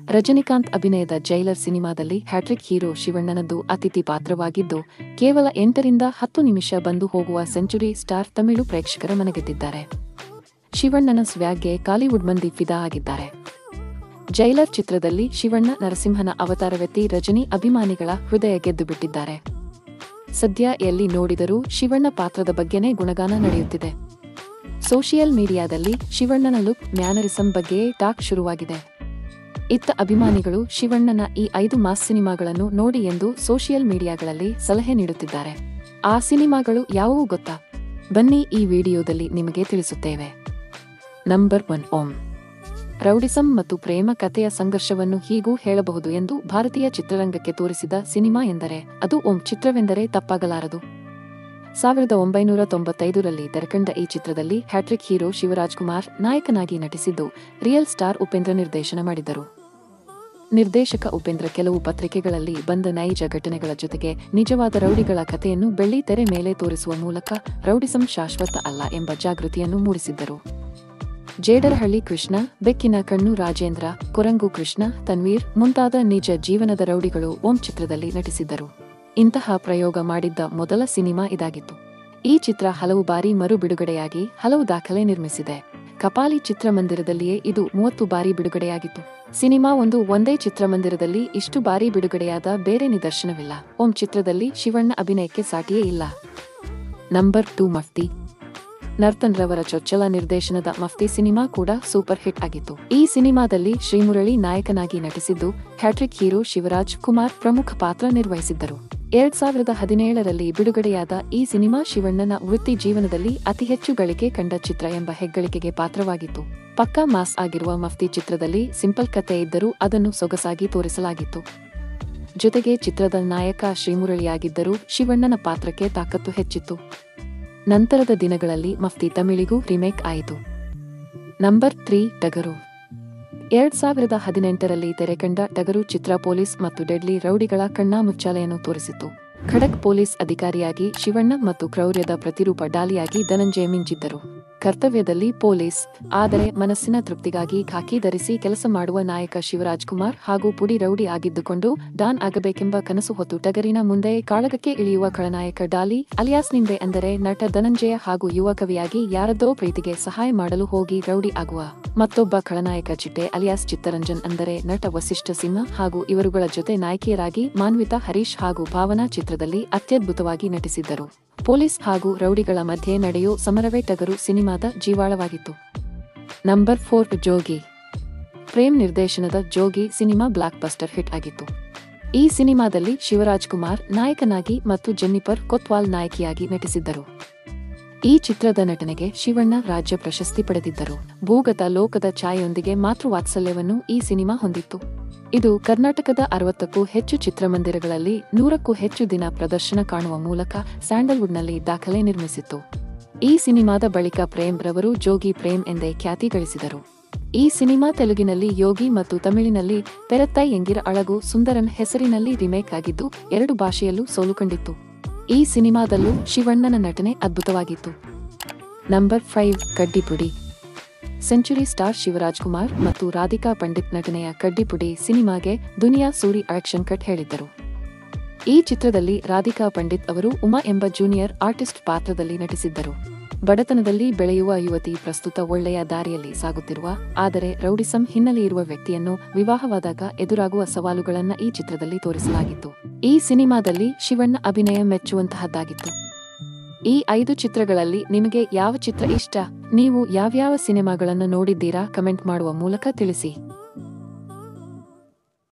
ರಜನಿಕಾಂತ್ ಅಭಿನಯದ ಜೈಲರ್ ಸಿನಿಮಾದಲ್ಲಿ hat trick hero ಶಿವಣ್ಣನದ್ದು ಅತಿಥಿ ಪಾತ್ರವಾಗಿದ್ದು ಕೇವಲ ಎಂಟರಿಂದ ಹತ್ತು ನಿಮಿಷ ಬಂದು ಹೋಗುವ ಸೆಂಚುರಿ ಸ್ಟಾರ್ ತಮಿಳು ಪ್ರೇಕ್ಷಕರ ಮನಗೆದ್ದಿದ್ದಾರೆ ಶಿವಣ್ಣನ ಸ್ವ್ಯಾಗ್ಗೆ ಕಾಲಿವುಡ್ ಮಂದಿ ಫಿದಾ ಆಗಿದ್ದಾರೆ ಜೈಲರ್ ಚಿತ್ರದಲ್ಲಿ ಶಿವಣ್ಣ ನರಸಿಂಹನ ಅವತಾರವೆತ್ತಿ ರಜನಿ ಅಭಿಮಾನಿಗಳ ಹೃದಯ ಗೆದ್ದು ಬಿಟ್ಟಿದ್ದಾರೆ ಸದ್ಯ ಎಲ್ಲಿ ನೋಡಿದರೂ ಶಿವಣ್ಣ ಪಾತ್ರದ ಬಗ್ಗೆನೇ ಗುಣಗಾನ ನಡೆಯುತ್ತಿದೆ ಸೋಷಿಯಲ್ ಮೀಡಿಯಾದಲ್ಲಿ ಶಿವಣ್ಣನ ಲುಕ್ ಮ್ಯಾನರಿಸಂ ಬಗ್ಗೆಯೇ ಟಾಕ್ ಶುರುವಾಗಿದೆ ಇತ್ತ ಅಭಿಮಾನಿಗಳು ಶಿವಣ್ಣನ ಈ ಐದು ಮಾಸ್ ಸಿನಿಮಾಗಳನ್ನು ನೋಡಿ ಎಂದು ಸೋಷಿಯಲ್ ಮೀಡಿಯಾಗಳಲ್ಲಿ ಸಲಹೆ ನೀಡುತ್ತಿದ್ದಾರೆ ಆ ಸಿನಿಮಾಗಳು ಯಾವುವು ಗೊತ್ತಾ ಬನ್ನಿ ಈ ವಿಡಿಯೋದಲ್ಲಿ ನಿಮಗೆ ತಿಳಿಸುತ್ತೇವೆ ನಂಬರ್ ಒನ್ ಓಂ ರೌಡಿಸಂ ಮತ್ತು ಪ್ರೇಮ ಕಥೆಯ ಸಂಘರ್ಷವನ್ನು ಹೀಗೂ ಹೇಳಬಹುದು ಎಂದು ಭಾರತೀಯ ಚಿತ್ರರಂಗಕ್ಕೆ ತೋರಿಸಿದ ಸಿನಿಮಾ ಎಂದರೆ ಅದು ಓಂ ಚಿತ್ರವೆಂದರೆ ತಪ್ಪಾಗಲಾರದು ಸಾವಿರದ ಒಂಬೈನೂರ ತೊಂಬತ್ತೈದರಲ್ಲಿ ತೆರೆಕಂಡ ಈ ಚಿತ್ರದಲ್ಲಿ ಹ್ಯಾಟ್ರಿಕ್ ಹೀರೋ ಶಿವರಾಜ್ ಕುಮಾರ್ ನಾಯಕನಾಗಿ ನಟಿಸಿದ್ದು ರಿಯಲ್ ಸ್ಟಾರ್ ಉಪೇಂದ್ರ ನಿರ್ದೇಶನ ಮಾಡಿದ್ದರು ನಿರ್ದೇಶಕ ಉಪೇಂದ್ರ ಕೆಲವು ಪತ್ರಿಕೆಗಳಲ್ಲಿ ಬಂದ ನೈಜ ಘಟನೆಗಳ ಜೊತೆಗೆ ನಿಜವಾದ ರೌಡಿಗಳ ಕಥೆಯನ್ನು ಬೆಳ್ಳಿ ತೆರೆ ಮೇಲೆ ತೋರಿಸುವ ಮೂಲಕ ರೌಡಿಸಂ ಶಾಶ್ವತ ಅಲ್ಲ ಎಂಬ ಜಾಗೃತಿಯನ್ನು ಮೂಡಿಸಿದ್ದರು ಜೇಡರಹಳ್ಳಿ ಕೃಷ್ಣ ಬೆಕ್ಕಿನ ಕಣ್ಣು ರಾಜೇಂದ್ರ ಕೊರಂಗು ಕೃಷ್ಣ ತನ್ವೀರ್ ಮುಂತಾದ ನಿಜ ಜೀವನದ ರೌಡಿಗಳು ಓಂ ಚಿತ್ರದಲ್ಲಿ ನಟಿಸಿದ್ದರು ಇಂತಹ ಪ್ರಯೋಗ ಮಾಡಿದ್ದ ಮೊದಲ ಸಿನಿಮಾ ಇದಾಗಿತ್ತು ಈ ಚಿತ್ರ ಹಲವು ಬಾರಿ ಮರು ಬಿಡುಗಡೆಯಾಗಿ ಹಲವು ದಾಖಲೆ ನಿರ್ಮಿಸಿದೆ ಕಪಾಲಿ ಚಿತ್ರಮಂದಿರದಲ್ಲಿಯೇ ಇದು ಮೂವತ್ತು ಬಾರಿ ಬಿಡುಗಡೆಯಾಗಿತ್ತು ಸಿನಿಮಾ ಒಂದು ಒಂದೇ ಚಿತ್ರಮಂದಿರದಲ್ಲಿ ಇಷ್ಟು ಬಾರಿ ಬಿಡುಗಡೆಯಾದ ಬೇರೆ ನಿದರ್ಶನವಿಲ್ಲ ಓಂ ಚಿತ್ರದಲ್ಲಿ ಶಿವಣ್ಣ ಅಭಿನಯಕ್ಕೆ ಸಾಟಿಯೇ ಇಲ್ಲ ನಂಬರ್ ಟೂ ಮಫ್ತಿ ನರ್ತನ್ ರವರ ಚೊಚ್ಚಲ ನಿರ್ದೇಶನದ ಮಫ್ತಿ ಸಿನಿಮಾ ಕೂಡ ಸೂಪರ್ ಹಿಟ್ ಆಗಿತ್ತು ಈ ಸಿನಿಮಾದಲ್ಲಿ ಶ್ರೀಮುರಳಿ ನಾಯಕನಾಗಿ ನಟಿಸಿದ್ದು ಹ್ಯಾಟ್ರಿಕ್ ಹೀರೋ ಶಿವರಾಜ್ ಕುಮಾರ್ ಪ್ರಮುಖ ಪಾತ್ರ ನಿರ್ವಹಿಸಿದ್ದರು ಎರಡ್ ಸಾವಿರದ ಹದಿನೇಳರಲ್ಲಿ ಬಿಡುಗಡೆಯಾದ ಈ ಸಿನಿಮಾ ಶಿವಣ್ಣನ ವೃತ್ತಿ ಜೀವನದಲ್ಲಿ ಅತಿ ಹೆಚ್ಚು ಗಳಿಕೆ ಕಂಡ ಚಿತ್ರ ಎಂಬ ಹೆಗ್ಗಳಿಕೆಗೆ ಪಾತ್ರವಾಗಿತ್ತು ಪಕ್ಕಾ ಮಾಸ್ ಆಗಿರುವ ಮಫ್ತಿ ಚಿತ್ರದಲ್ಲಿ ಸಿಂಪಲ್ ಕತೆ ಇದ್ದರೂ ಅದನ್ನು ಸೊಗಸಾಗಿ ತೋರಿಸಲಾಗಿತ್ತು ಜೊತೆಗೆ ಚಿತ್ರದ ನಾಯಕ ಶ್ರೀಮುರಳಿಯಾಗಿದ್ದರೂ ಶಿವಣ್ಣನ ಪಾತ್ರಕ್ಕೆ ತಾಕತ್ತು ಹೆಚ್ಚಿತ್ತು ನಂತರದ ದಿನಗಳಲ್ಲಿ ಮಫ್ತಿ ತಮಿಳಿಗೂ ರಿಮೇಕ್ ಆಯಿತು ನಂಬರ್ ತ್ರೀ ಟಗರು ಎರಡ್ ಸಾವಿರದ ಹದಿನೆಂಟರಲ್ಲಿ ತೆರೆಕಂಡ ಟಗರು ಚಿತ್ರ ಪೊಲೀಸ್ ಮತ್ತು ಡೆಡ್ಲಿ ರೌಡಿಗಳ ಕಣ್ಣಾಮುಚ್ಚಾಲೆಯನ್ನು ತೋರಿಸಿತು ಖಡಕ್ ಪೊಲೀಸ್ ಅಧಿಕಾರಿಯಾಗಿ ಶಿವಣ್ಣ ಮತ್ತು ಕ್ರೌರ್ಯದ ಪ್ರತಿರೂಪ ಡಾಲಿಯಾಗಿ ಧನಂಜಯ ಮಿಂಚಿದ್ದರು ಕರ್ತವ್ಯದಲ್ಲಿ ಪೊಲೀಸ್ ಆದರೆ ಮನಸ್ಸಿನ ತೃಪ್ತಿಗಾಗಿ ಖಾಕಿ ಧರಿಸಿ ಕೆಲಸ ಮಾಡುವ ನಾಯಕ ಶಿವರಾಜ್ ಕುಮಾರ್ ಹಾಗೂ ಪುಡಿ ರೌಡಿ ಆಗಿದ್ದುಕೊಂಡು ಡಾನ್ ಆಗಬೇಕೆಂಬ ಕನಸು ಹೊತ್ತು ಟಗರಿನ ಮುಂದೆ ಕಾಳಗಕ್ಕೆ ಇಳಿಯುವ ಖಳನಾಯಕ ಡಾಲಿ ಅಲಿಯಾಸ್ ನಿಂಬೆ ಅಂದರೆ ನಟ ಧನಂಜಯ ಹಾಗೂ ಯುವ ಕವಿಯಾಗಿ ಯಾರದ್ದೋ ಪ್ರೀತಿಗೆ ಸಹಾಯ ಮಾಡಲು ಹೋಗಿ ರೌಡಿ ಆಗುವ ಮತ್ತೊಬ್ಬ ಖಳನಾಯಕ ಚಿಟ್ಟೆ ಅಲಿಯಾಸ್ ಚಿತ್ತರಂಜನ್ ಅಂದರೆ ನಟ ವಸಿಷ್ಠ ಸಿಂಹ ಹಾಗೂ ಇವರುಗಳ ಜೊತೆ ನಾಯಕಿಯರಾಗಿ ಮಾನ್ವಿತಾ ಹರೀಶ್ ಹಾಗೂ ಭಾವನಾ ಚಿತ್ರದಲ್ಲಿ ಅತ್ಯದ್ಭುತವಾಗಿ ನಟಿಸಿದ್ದರು ಪೊಲೀಸ್ ಹಾಗೂ ರೌಡಿಗಳ ಮಧ್ಯೆ ನಡೆಯೋ ಸಮರವೇ ಟಗರು ಸಿನಿಮಾದ ಜೀವಾಳವಾಗಿತ್ತು ನಂಬರ್ ಫೋರ್ ಜೋಗಿ ಪ್ರೇಮ್ ನಿರ್ದೇಶನದ Jogi cinema blockbuster hit ಆಗಿತ್ತು ಈ ಸಿನಿಮಾದಲ್ಲಿ ಶಿವರಾಜ್ ಕುಮಾರ್ ನಾಯಕನಾಗಿ ಮತ್ತು ಜೆನ್ನಿಫರ್ ಕೊತ್ವಾಲ್ ನಾಯಕಿಯಾಗಿ ನಟಿಸಿದ್ದರು ಈ ಚಿತ್ರದ ನಟನೆಗೆ ಶಿವಣ್ಣ ರಾಜ್ಯ ಪ್ರಶಸ್ತಿ ಪಡೆದಿದ್ದರು ಭೂಗತ ಲೋಕದ ಛಾಯೆಯೊಂದಿಗೆ ಮಾತೃವಾತ್ಸಲ್ಯವನ್ನು ಈ ಸಿನಿಮಾ ಹೊಂದಿತ್ತು ಇದು ಕರ್ನಾಟಕದ ಅರವತ್ತಕ್ಕೂ ಹೆಚ್ಚು ಚಿತ್ರಮಂದಿರಗಳಲ್ಲಿ ನೂರಕ್ಕೂ ಹೆಚ್ಚು ದಿನ ಪ್ರದರ್ಶನ ಕಾಣುವ ಮೂಲಕ ಸ್ಯಾಂಡಲ್ವುಡ್ನಲ್ಲಿ ದಾಖಲೆ ನಿರ್ಮಿಸಿತ್ತು ಈ ಸಿನಿಮಾದ ಬಳಿಕ ಪ್ರೇಮ್ ರವರು ಜೋಗಿ ಪ್ರೇಮ್ ಎಂದೇ ಖ್ಯಾತಿ ಗಳಿಸಿದರು ಈ ಸಿನಿಮಾ ತೆಲುಗಿನಲ್ಲಿ ಯೋಗಿ ಮತ್ತು ತಮಿಳಿನಲ್ಲಿ ಪೆರತ್ತೈ ಎಂಗಿರ ಅಳಗು ಸುಂದರನ್ ಹೆಸರಿನಲ್ಲಿ ರಿಮೇಕ್ ಆಗಿದ್ದು ಎರಡು ಭಾಷೆಯಲ್ಲೂ ಸೋಲು ಕಂಡಿತ್ತು ಈ ಸಿನಿಮಾದಲ್ಲೂ ಶಿವಣ್ಣನ ನಟನೆ ಅದ್ಭುತವಾಗಿತ್ತು number five Kaddipudi century star Shivaraj Kumar ಮತ್ತು ರಾಧಿಕಾ ಪಂಡಿತ್ ನಟನೆಯ ಕಡ್ಡಿಪುಡಿ ಸಿನಿಮಾಗೆ ದುನಿಯಾ ಸೂರಿ ಆಕ್ಷನ್ ಕಟ್ ಹೇಳಿದ್ದರು ಈ ಚಿತ್ರದಲ್ಲಿ ರಾಧಿಕಾ ಪಂಡಿತ್ ಅವರು ಉಮಾ ಎಂಬ ಜೂನಿಯರ್ ಆರ್ಟಿಸ್ಟ್ ಪಾತ್ರದಲ್ಲಿ ನಟಿಸಿದ್ದರು ಬಡತನದಲ್ಲಿ ಬೆಳೆಯುವ ಯುವತಿ ಪ್ರಸ್ತುತ ಒಳ್ಳೆಯ ದಾರಿಯಲ್ಲಿ ಸಾಗುತ್ತಿರುವ ಆದರೆ ರೌಡಿಸಂ ಹಿನ್ನೆಲೆ ಇರುವ ವ್ಯಕ್ತಿಯನ್ನು ವಿವಾಹವಾದಾಗ ಎದುರಾಗುವ ಸವಾಲುಗಳನ್ನ ಈ ಚಿತ್ರದಲ್ಲಿ ತೋರಿಸಲಾಗಿತ್ತು ಈ ಸಿನಿಮಾದಲ್ಲಿ ಶಿವಣ್ಣ ಅಭಿನಯ ಮೆಚ್ಚುವಂತಹದ್ದಾಗಿತ್ತು ಈ ಐದು ಚಿತ್ರಗಳಲ್ಲಿ ನಿಮಗೆ ಯಾವ ಚಿತ್ರ ಇಷ್ಟ ನೀವು ಯಾವ್ಯಾವ ಸಿನಿಮಾಗಳನ್ನು ನೋಡಿದ್ದೀರಾ ಕಮೆಂಟ್ ಮಾಡುವ ಮೂಲಕ ತಿಳಿಸಿ